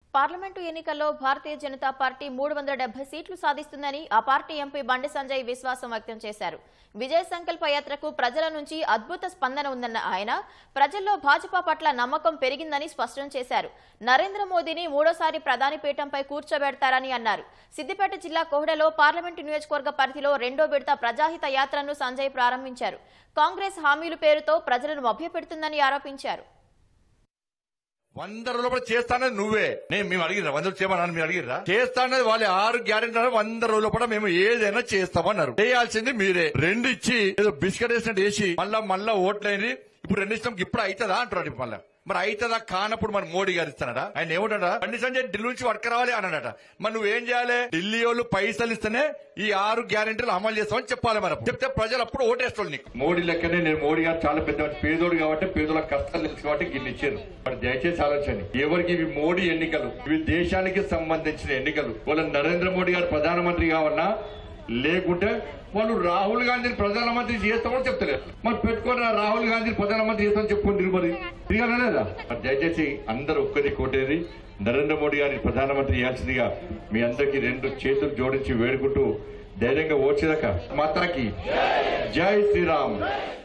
parliament ఎన్నికల్లో భారతీయ Janata party మూడు వందల డెబ్బై సీట్లు సాధిస్తుందని ఆ పార్టీ ఎంపీ బండి సంజయ్ విశ్వాసం వ్యక్తం చేశారు విజయ సంకల్ప యాత్రకు ప్రజల నుంచి అద్భుత స్పందన ఉందన్న ఆయన ప్రజల్లో భాజపా పట్ల నమ్మకం పెరిగిందని స్పష్టం చేశారు నరేంద్ర మోదీని మూడోసారి ప్రధాని పీఠంపై కూర్చోబెడతారని అన్నారు సిద్దిపేట జిల్లా కోహడలో పార్లమెంటు నియోజకవర్గ పరిధిలో రెండో విడత ప్రజాహిత యాత్రను సంజయ్ ప్రారంభించారు కాంగ్రెస్ హామీల పేరుతో ప్రజలను మభ్యపెడుతుందని ఆరోపించారు వంద రోజులు కూడా చేస్తానది నువ్వే నేను మేము అడిగిరా వంద రోజులు చేయమని మీరు అడిగిరా చేస్తానది వాళ్ళ ఆరు గ్యారెంటీ వంద రోజులు కూడా మేము ఏదైనా చేస్తామన్నారు చేయాల్సింది మీరే రెండు ఇచ్చి ఏదో బిస్కెట్ వేసినట్టు వేసి మళ్ళా మళ్ళా ఓట్లేని ఇప్పుడు రెండు ఇష్టం ఇప్పుడు అవుతుందా అంటున్నాడు ఇప్పుడు మళ్ళా మరి అవుతుందా కానప్పుడు మరి మోడీ గారు ఇస్తానట ఆయన ఏమంటాడా బండి సంజయ్ ఢిల్లీ నుంచి వర్క్ రావాలి అన్నాడట మరి నువ్వేం చేయాలి ఢిల్లీ వాళ్ళు పైసలు ఇస్తేనే ఈ ఆరు గ్యారెంటీలు అమలు చేస్తామని చెప్పాలి మనం చెప్తే ప్రజలు అప్పుడు ఓటేస్తారు నీకు మోడీ లెక్కనే నేను మోడీ గారు చాలా పెద్ద పేదోడు కాబట్టి పేదోళ్ళ కష్టాలు తెలుసు కాబట్టి గిన్నె ఇచ్చారు మరి దయచేసి ఆలోచండి ఎవరికి ఇవి మోడీ ఎన్నికలు ఇవి దేశానికి సంబంధించిన ఎన్నికలు వాళ్ళ నరేంద్ర మోడీ గారు ప్రధానమంత్రి కావాలన్నా లేకుంటే వాళ్ళు రాహుల్ గాంధీని ప్రధానమంత్రి చేస్తామని చెప్తలేరు మరి పెట్టుకొని రా రాహుల్ గాంధీని ప్రధానమంత్రి చేస్తామని చెప్పుకుంటారు మరి తిరగాలా లేదా మరి దయచేసి అందరూ ఒక్కరి కోటేది నరేంద్ర మోడీ గారిని ప్రధానమంత్రి చేయాల్సిందిగా మీ అందరికీ రెండు చేతులు జోడించి వేడుకుంటూ ధైర్యంగా ఓడ్చేదాకా మాతాకి జై శ్రీరామ్